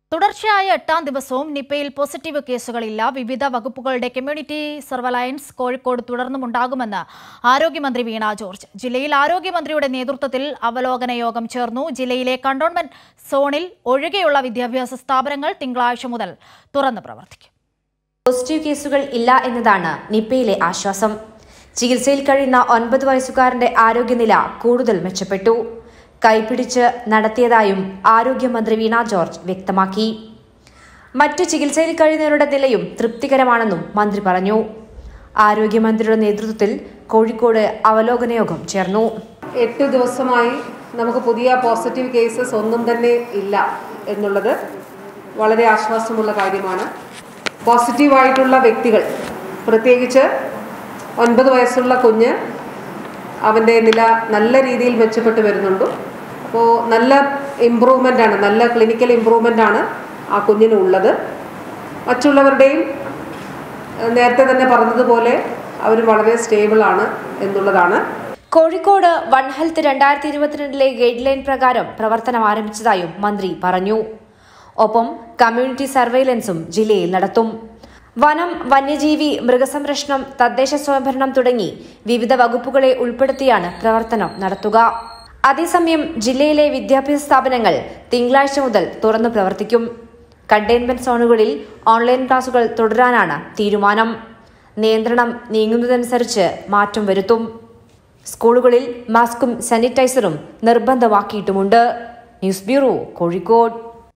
തുടർച്ചയായ എട്ടാം ദിവസവും നിപ്പയിൽ പോസിറ്റീവ് കേസുകളില്ല വിവിധ വകുപ്പുകളുടെ കമ്മ്യൂണിറ്റി സർവലയൻസ് കോഴിക്കോട് തുടർന്നുമുണ്ടാകുമെന്ന് ആരോഗ്യമന്ത്രി വീണ ജോർജ് ജില്ലയിൽ ആരോഗ്യമന്ത്രിയുടെ നേതൃത്വത്തിൽ അവലോകന യോഗം ചേർന്നു ജില്ലയിലെ കണ്ടോൺമെന്റ് സോണിൽ ഒഴികെയുള്ള വിദ്യാഭ്യാസ സ്ഥാപനങ്ങൾ തിങ്കളാഴ്ച മുതൽ തുറന്ന് പ്രവർത്തിക്കും പോസിറ്റീവ് കേസുകൾ ഇല്ല എന്നതാണ് നിപ്പയിലെ ആശ്വാസം ചികിത്സയിൽ കഴിയുന്ന ഒൻപത് വയസ്സുകാരന്റെ ആരോഗ്യനില കൂടുതൽ മെച്ചപ്പെട്ടു കൈപിടിച്ച് നടത്തിയതായും ആരോഗ്യമന്ത്രി വീണ ജോർജ് വ്യക്തമാക്കി മറ്റു ചികിത്സയിൽ കഴിയുന്നവരുടെ നിലയും തൃപ്തികരമാണെന്നും മന്ത്രി പറഞ്ഞു ആരോഗ്യമന്ത്രിയുടെ നേതൃത്വത്തിൽ കോഴിക്കോട് അവലോകന യോഗം ചേർന്നു എട്ട് ദിവസമായി നമുക്ക് പുതിയ പോസിറ്റീവ് കേസസ് ഒന്നും തന്നെ ഇല്ല എന്നുള്ളത് വളരെ ആശ്വാസമുള്ള കാര്യമാണ് പോസിറ്റീവായിട്ടുള്ള വ്യക്തികൾ പ്രത്യേകിച്ച് ഒൻപത് വയസ്സുള്ള കുഞ്ഞ് അവൻ്റെ നില നല്ല രീതിയിൽ മെച്ചപ്പെട്ട് വരുന്നുണ്ട് അപ്പോൾ നല്ല ഇമ്പ്രൂവ്മെൻ്റ് ആണ് നല്ല ക്ലിനിക്കൽ ഇമ്പ്രൂവ്മെൻ്റ് ആണ് ആ കുഞ്ഞിന് ഉള്ളത് മറ്റുള്ളവരുടെയും ഏഹ്, നേരത്തെ തന്നെ പറഞ്ഞതുപോലെ അവർ വളരെ സ്റ്റേബിൾ ആണ് എന്നുള്ളതാണ് കോഴിക്കോട് വൺ ഹെൽത്ത് രണ്ടായിരത്തി ഇരുപത്തിരണ്ടിലെ ഗൈഡ് ലൈൻ പ്രകാരം പ്രവർത്തനം ആരംഭിച്ചതായും മന്ത്രി പറഞ്ഞു ഒപ്പം കമ്മ്യൂണിറ്റി സർവൈലൻസും ജില്ലയിൽ നടത്തും വനം വന്യജീവി മൃഗസംരക്ഷണം തദ്ദേശ സ്വയംഭരണം തുടങ്ങി വിവിധ വകുപ്പുകളെ ഉൾപ്പെടുത്തിയാണ് പ്രവർത്തനം നടത്തുക അതേസമയം ജില്ലയിലെ വിദ്യാഭ്യാസ സ്ഥാപനങ്ങൾ തിങ്കളാഴ്ച മുതൽ തുറന്നു പ്രവർത്തിക്കും കണ്ടെയ്ൻമെന്റ് സോണുകളിൽ ഓൺലൈൻ ക്ലാസുകൾ തുടരാനാണ് തീരുമാനം നിയന്ത്രണം നീങ്ങുന്നതനുസരിച്ച് മാറ്റം വരുത്തും സ്കൂളുകളിൽ മാസ്കും സാനിറ്റൈസറും നിർബന്ധമാക്കിയിട്ടുമുണ്ട് ന്യൂസ് ബ്യൂറോ കോഴിക്കോട്